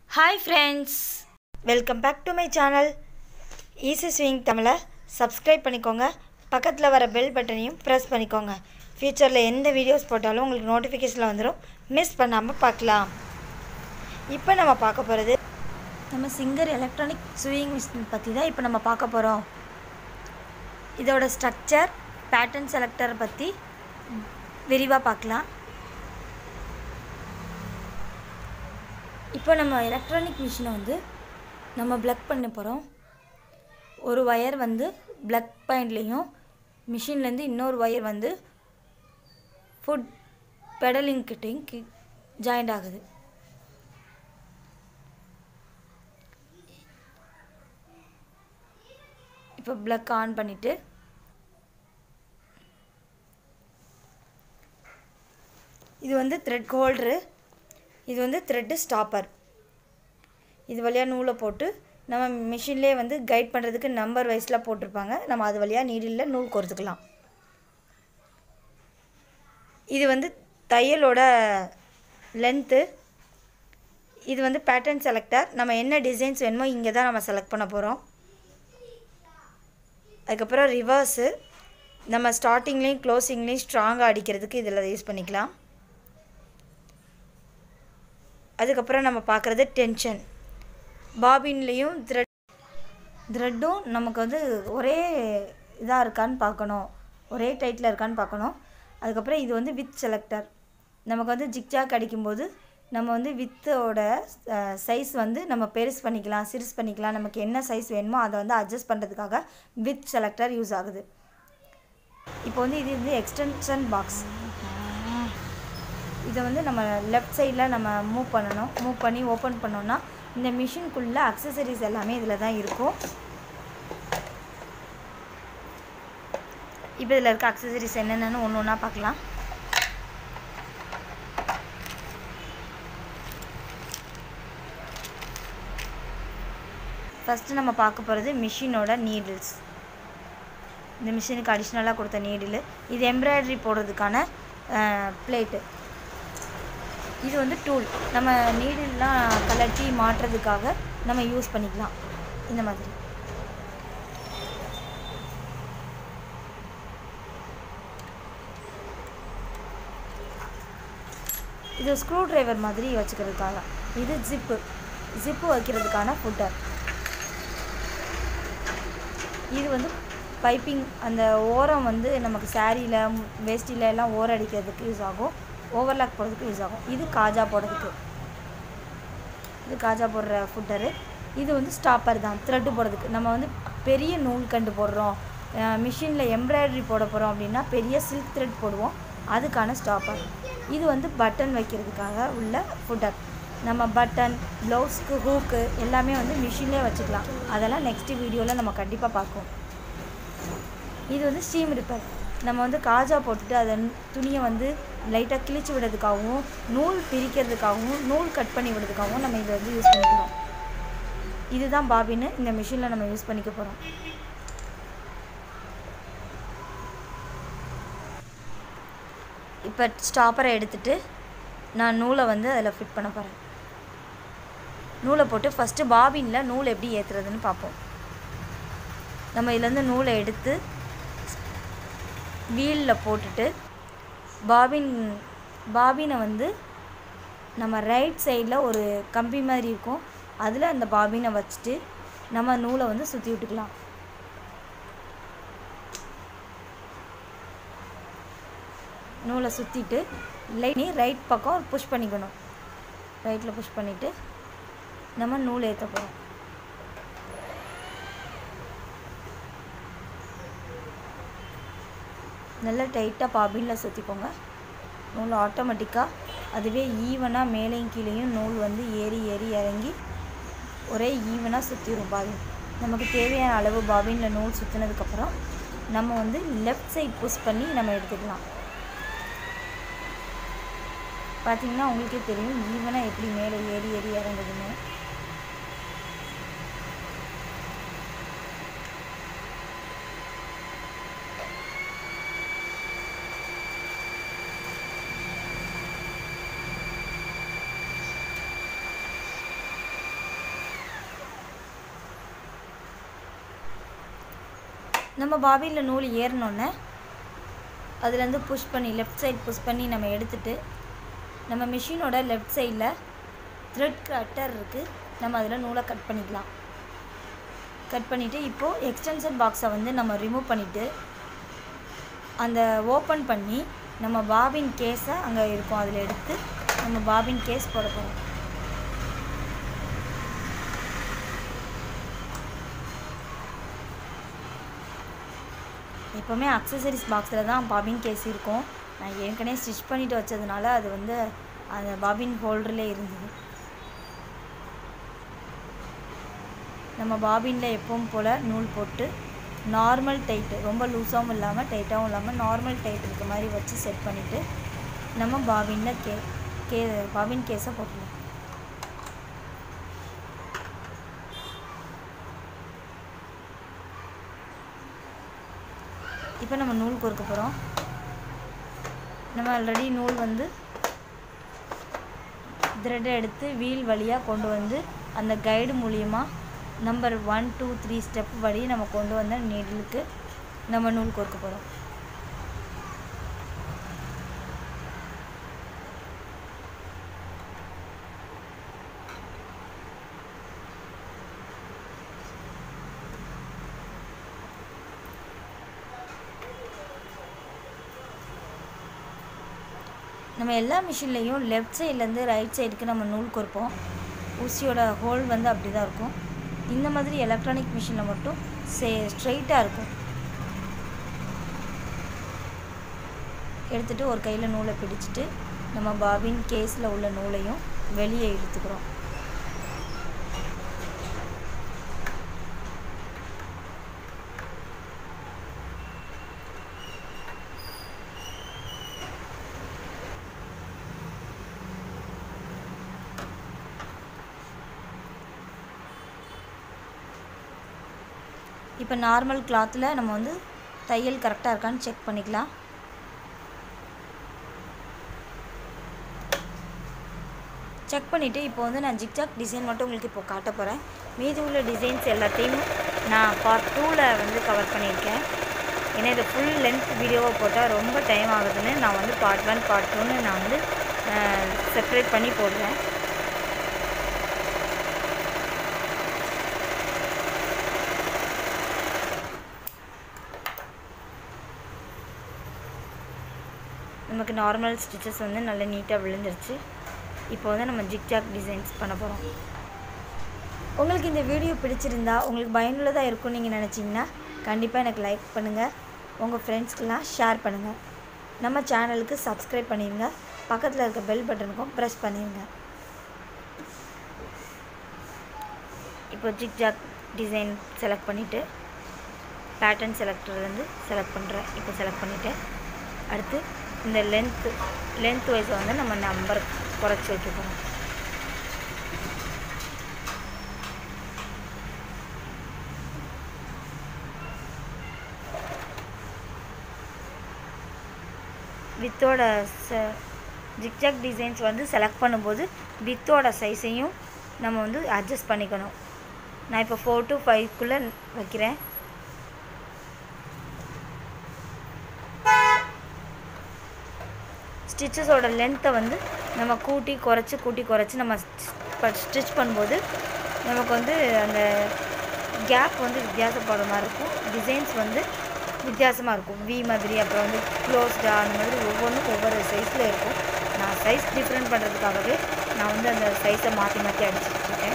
Hi friends welcome back to my channel easy swing தமிழை subscribe பண்ணிக்கோங்க பக்கத்தில் வர பெல் பட்டனையும் ப்ரெஸ் பண்ணிக்கோங்க ஃப்யூச்சரில் எந்த வீடியோஸ் போட்டாலும் உங்களுக்கு நோட்டிஃபிகேஷனில் வந்துடும் மிஸ் பண்ணாமல் பார்க்கலாம் இப்போ நம்ம பார்க்க போகிறது நம்ம சிங்கர் எலக்ட்ரானிக் ஸ்விங் மிஷின் பற்றி தான் இப்போ நம்ம பார்க்க போகிறோம் இதோட ஸ்ட்ரக்சர் பேட்டர்ன் செலக்டரை பற்றி விரிவாக பார்க்கலாம் இப்போ நம்ம எலக்ட்ரானிக் மிஷினை வந்து நம்ம ப்ளக் பண்ண போகிறோம் ஒரு ஒயர் வந்து ப்ளக் பாயிண்ட்லேயும் மிஷின்லேருந்து இன்னொரு ஒயர் வந்து ஃபுட் பெடலிங் கிட்டையும் கி ஜாயிண்ட் ஆகுது இப்போ ப்ளக் ஆன் பண்ணிவிட்டு இது வந்து த்ரெட் ஹோல்ட்ரு இது வந்து த்ரெட்டு ஸ்டாப்பர் இது வழியாக நூலை போட்டு நம்ம மிஷின்லேயே வந்து கைட் பண்ணுறதுக்கு நம்பர் வைஸில் போட்டிருப்பாங்க நம்ம அது வழியாக நீடில் நூல் கோர்த்துக்கலாம் இது வந்து தையலோட லென்த்து இது வந்து பேட்டர்ன் செலக்டர் நம்ம என்ன டிசைன்ஸ் வேணுமோ இங்கே தான் நம்ம செலக்ட் பண்ண போகிறோம் அதுக்கப்புறம் ரிவர்ஸு நம்ம ஸ்டார்டிங்லேயும் க்ளோசிங்லேயும் ஸ்ட்ராங்காக அடிக்கிறதுக்கு இதில் யூஸ் பண்ணிக்கலாம் அதுக்கப்புறம் நம்ம பார்க்குறது டென்ஷன் பாபின்லேயும் த்ரெட் த்ரெட்டும் நமக்கு வந்து ஒரே இதாக இருக்கான்னு பார்க்கணும் ஒரே டைட்டில் இருக்கான்னு பார்க்கணும் அதுக்கப்புறம் இது வந்து வித் செலக்டர் நமக்கு வந்து ஜிக்ஜாக் அடிக்கும்போது நம்ம வந்து வித்தோட சைஸ் வந்து நம்ம பெருசு பண்ணிக்கலாம் சிறுசு பண்ணிக்கலாம் நமக்கு என்ன சைஸ் வேணுமோ அதை வந்து அட்ஜஸ்ட் பண்ணுறதுக்காக வித் செலக்டர் யூஸ் ஆகுது இப்போ வந்து இது வந்து எக்ஸ்டென்ஷன் பாக்ஸ் இதை வந்து நம்ம லெஃப்ட் சைடில் நம்ம மூவ் பண்ணணும் மூவ் பண்ணி ஓப்பன் பண்ணோன்னா இந்த மிஷின்குள்ளே அக்சசரிஸ் எல்லாமே இதில் தான் இருக்கும் இப்போ இதில் இருக்க அக்சசரிஸ் என்னென்னு ஒன்று ஒன்றா பார்க்கலாம் ஃபஸ்ட்டு நம்ம பார்க்க போகிறது மிஷினோட நீடில்ஸ் இந்த மிஷினுக்கு அடிஷ்னலாக கொடுத்த நீடில் இது எம்ப்ராய்டரி போடுறதுக்கான பிளேட்டு இது வந்து டூல் நம்ம நீடில்லாம் கலட்டி மாட்டுறதுக்காக நம்ம யூஸ் பண்ணிக்கலாம் இந்த மாதிரி இது ஸ்க்ரூ ட்ரைவர் மாதிரி வச்சுக்கிறதுக்காக இது ஜிப்பு ஜிப்பு வைக்கிறதுக்கான ஃபுட்டர் இது வந்து பைப்பிங் அந்த ஓரம் வந்து நமக்கு சாரியில் வேஷ்டியில் எல்லாம் ஓரம் அடிக்கிறதுக்கு யூஸ் ஆகும் ஓவர்லாக் போடுறதுக்கு யூஸ் ஆகும் இது காஜா போடுறதுக்கு இது காஜா போடுற ஃபுட்டரு இது வந்து ஸ்டாப்பர் தான் த்ரெட்டு போடுறதுக்கு நம்ம வந்து பெரிய நூல் கண்டு போடுறோம் மிஷினில் எம்ப்ராய்டரி போட போகிறோம் அப்படின்னா பெரிய சில்க் த்ரெட் போடுவோம் அதுக்கான ஸ்டாப்பர் இது வந்து பட்டன் வைக்கிறதுக்காக உள்ள ஃபுட்டர் நம்ம பட்டன் ப்ளவுஸ்க்கு ஹூக்கு எல்லாமே வந்து மிஷின்லேயே வச்சுக்கலாம் அதெல்லாம் நெக்ஸ்ட் வீடியோவில் நம்ம கண்டிப்பாக பார்ப்போம் இது வந்து ஸ்டீம் ரிப்பர் நம்ம வந்து காஜா போட்டுட்டு அதை துணியை வந்து லைட்டாக கிழிச்சு விடுறதுக்காகவும் நூல் பிரிக்கிறதுக்காகவும் நூல் கட் பண்ணி விடுறதுக்காகவும் நம்ம இதை வந்து யூஸ் பண்ணிக்கிறோம் இதுதான் பாபின்னு இந்த மிஷினில் நம்ம யூஸ் பண்ணிக்க போகிறோம் இப்போ ஸ்டாப்பரை எடுத்துகிட்டு நான் நூலை வந்து அதில் ஃபிட் பண்ண போகிறேன் நூலை போட்டு ஃபஸ்ட்டு பாபினில் நூல் எப்படி ஏற்றுறதுன்னு பார்ப்போம் நம்ம இதுலேருந்து நூலை எடுத்து வீலில் போட்டுட்டு பாபின் பாபினை வந்து நம்ம ரைட் சைடில் ஒரு கம்பி மாதிரி இருக்கும் அதில் அந்த பாபினை வச்சுட்டு நம்ம நூலை வந்து சுற்றி விட்டுக்கலாம் நூலை சுற்றிட்டு லைட் ரைட் பக்கம் புஷ் பண்ணிக்கணும் ரைட்டில் புஷ் பண்ணிவிட்டு நம்ம நூல் ஏற்ற போகிறோம் நல்லா டைட்டாக பாபினில் சுற்றிக்கோங்க நூல் ஆட்டோமேட்டிக்காக அதுவே ஈவனாக மேலேயும் கீழேயும் நூல் வந்து ஏறி ஏறி இறங்கி ஒரே ஈவனாக சுற்றிடும் பாபின் நமக்கு தேவையான அளவு பாபினில் நூல் சுற்றினதுக்கப்புறம் நம்ம வந்து லெஃப்ட் சைட் புஷ் பண்ணி நம்ம எடுத்துக்கலாம் பார்த்திங்கன்னா உங்களுக்கே தெரியும் ஈவனாக எப்படி மேலே ஏறி ஏறி இறங்குதுன்னு நம்ம பாபியில் நூல் ஏறினோன்னே அதுலேருந்து புஷ் பண்ணி லெஃப்ட் சைடு புஷ் பண்ணி நம்ம எடுத்துட்டு நம்ம மிஷினோட லெஃப்ட் சைடில் த்ரெட் கட்டர் இருக்குது நம்ம அதில் நூலை கட் பண்ணிக்கலாம் கட் பண்ணிவிட்டு இப்போது எக்ஸ்டென்ஷன் பாக்ஸை வந்து நம்ம ரிமூவ் பண்ணிவிட்டு அந்த ஓப்பன் பண்ணி நம்ம பாபின் கேஸை அங்கே இருக்கும் அதில் எடுத்து நம்ம பாபின் கேஸ் போட போகிறோம் எப்போவுமே அக்சசரிஸ் பாக்ஸில் தான் பாபின் கேஸ் இருக்கும் நான் ஏற்கனவே ஸ்டிச் பண்ணிட்டு வச்சதுனால அது வந்து அந்த பாபின் ஹோல்டர்லேயே இருந்தது நம்ம பாபினில் எப்பவும் போல் நூல் போட்டு நார்மல் டைட்டு ரொம்ப லூஸாகவும் இல்லாமல் டைட்டாகவும் இல்லாமல் நார்மல் டைட் இருக்க மாதிரி வச்சு செட் பண்ணிவிட்டு நம்ம பாபினில் கே கே பாபின் கேஸை போட்டுக்கலாம் இப்போ நம்ம நூல் கோர்க்க போகிறோம் நம்ம ஆல்ரெடி நூல் வந்து த்ரெட்டை எடுத்து வீல் வழியாக கொண்டு வந்து அந்த கைடு மூலியமாக number one two three step வழி நம்ம கொண்டு வந்த நீடலுக்கு நம்ம நூல் கோர்க்க போகிறோம் நம்ம எல்லா மிஷின்லேயும் லெஃப்ட் சைட்லேருந்து ரைட் சைடுக்கு நம்ம நூல் கோர்ப்போம் ஊசியோட ஹோல் வந்து அப்படி தான் இருக்கும் இந்த மாதிரி எலக்ட்ரானிக் மிஷினில் மட்டும் சே ஸ்ட்ரைட்டாக இருக்கும் எடுத்துகிட்டு ஒரு கையில் நூலை பிடிச்சிட்டு நம்ம பாபின் கேஸில் உள்ள நூலையும் வெளியே இழுத்துக்கிறோம் இப்போ நார்மல் கிளாத்தில் நம்ம வந்து தையல் கரெக்டாக இருக்கான்னு செக் பண்ணிக்கலாம் செக் பண்ணிவிட்டு இப்போ வந்து நான் ஜிக்ஜாக் டிசைன் மட்டும் உங்களுக்கு இப்போ காட்ட போகிறேன் மீதி உள்ள டிசைன்ஸ் எல்லாத்தையும் நான் பார்ட் டூவில் வந்து கவர் பண்ணியிருக்கேன் ஏன்னா இது ஃபுல் லென்த் வீடியோவை போட்டால் ரொம்ப டைம் ஆகுதுன்னு நான் வந்து பார்ட் ஒன் பார்ட் டூன்னு நான் வந்து செப்பரேட் பண்ணி போடுறேன் நமக்கு நார்மல் ஸ்டிச்சஸ் வந்து நல்லா நீட்டாக விழுந்துருச்சு இப்போ வந்து நம்ம ஜிக்ஜாக் டிசைன்ஸ் பண்ண போகிறோம் உங்களுக்கு இந்த வீடியோ பிடிச்சிருந்தா உங்களுக்கு பயனுள்ளதாக இருக்கும்னு நீங்கள் நினச்சிங்கன்னா கண்டிப்பாக எனக்கு லைக் பண்ணுங்கள் உங்கள் ஃப்ரெண்ட்ஸ்க்கெலாம் ஷேர் பண்ணுங்கள் நம்ம சேனலுக்கு சப்ஸ்கிரைப் பண்ணிடுங்க பக்கத்தில் இருக்க பெல் பட்டனுக்கும் ப்ரெஸ் பண்ணிடுங்க இப்போ ஜிக்ஜாக் டிசைன் செலக்ட் பண்ணிவிட்டு பேட்டர்ன் செலக்டர்லேருந்து செலக்ட் பண்ணுறேன் இப்போ செலக்ட் பண்ணிவிட்டு அடுத்து இந்த லென்த்து லென்த் வைஸை வந்து நம்ம நம்பர் குறைச்சி வச்சுக்கணும் வித்தோட ச ஜிக்ஜாக் டிசைன்ஸ் வந்து செலக்ட் பண்ணும்போது வித்தோட சைஸையும் நம்ம வந்து அட்ஜஸ்ட் பண்ணிக்கணும் நான் இப்போ ஃபோர் டு ஃபைவ்க்குள்ளே வைக்கிறேன் ஸ்டிச்சஸோட லென்த்தை வந்து நம்ம கூட்டி குறைச்சி கூட்டி குறைச்சி நம்ம ஸ்டிச் பண்ணும்போது நமக்கு வந்து அந்த கேப் வந்து வித்தியாசப்படுற மாதிரி இருக்கும் டிசைன்ஸ் வந்து வித்தியாசமாக இருக்கும் வி மாதிரி அப்புறம் வந்து க்ளோஸ்டாக அந்த மாதிரி ஒவ்வொன்றும் ஒவ்வொரு சைஸில் இருக்கும் நான் சைஸ் டிஃப்ரெண்ட் பண்ணுறதுக்காகவே நான் வந்து அந்த சைஸை மாற்றி மாற்றி அடிச்சுட்ருக்கேன்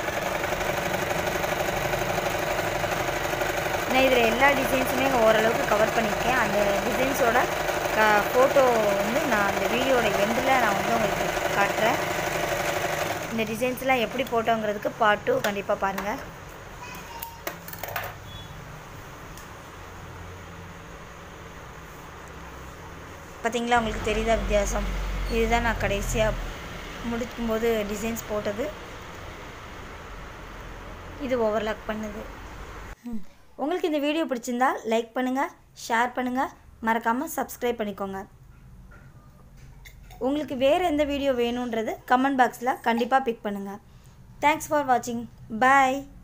நான் இதில் எல்லா டிசைன்ஸுமே ஓரளவுக்கு கவர் பண்ணியிருக்கேன் அந்த டிசைன்ஸோட க ஃபோட்டோ வந்து நான் அந்த வீடியோட எண்டில் நான் வந்து உங்களுக்கு காட்டுறேன் இந்த டிசைன்ஸ்லாம் எப்படி போட்டோங்கிறதுக்கு பார்ட் டூ கண்டிப்பாக பாருங்கள் பார்த்தீங்களா உங்களுக்கு தெரியுதா வித்தியாசம் இதுதான் நான் கடைசியாக முடிக்கும்போது டிசைன்ஸ் போட்டது இது ஓவர்லாக் பண்ணுது ம். உங்களுக்கு இந்த வீடியோ பிடிச்சிருந்தா லைக் பண்ணுங்கள் ஷேர் பண்ணுங்கள் மறக்காமல் சப்ஸ்கிரைப் பண்ணிக்கோங்க உங்களுக்கு வேறு எந்த வீடியோ வேணுன்றது கமெண்ட் பாக்ஸில் கண்டிப்பாக பிக் பண்ணுங்கள் தேங்க்ஸ் ஃபார் வாட்சிங் பாய்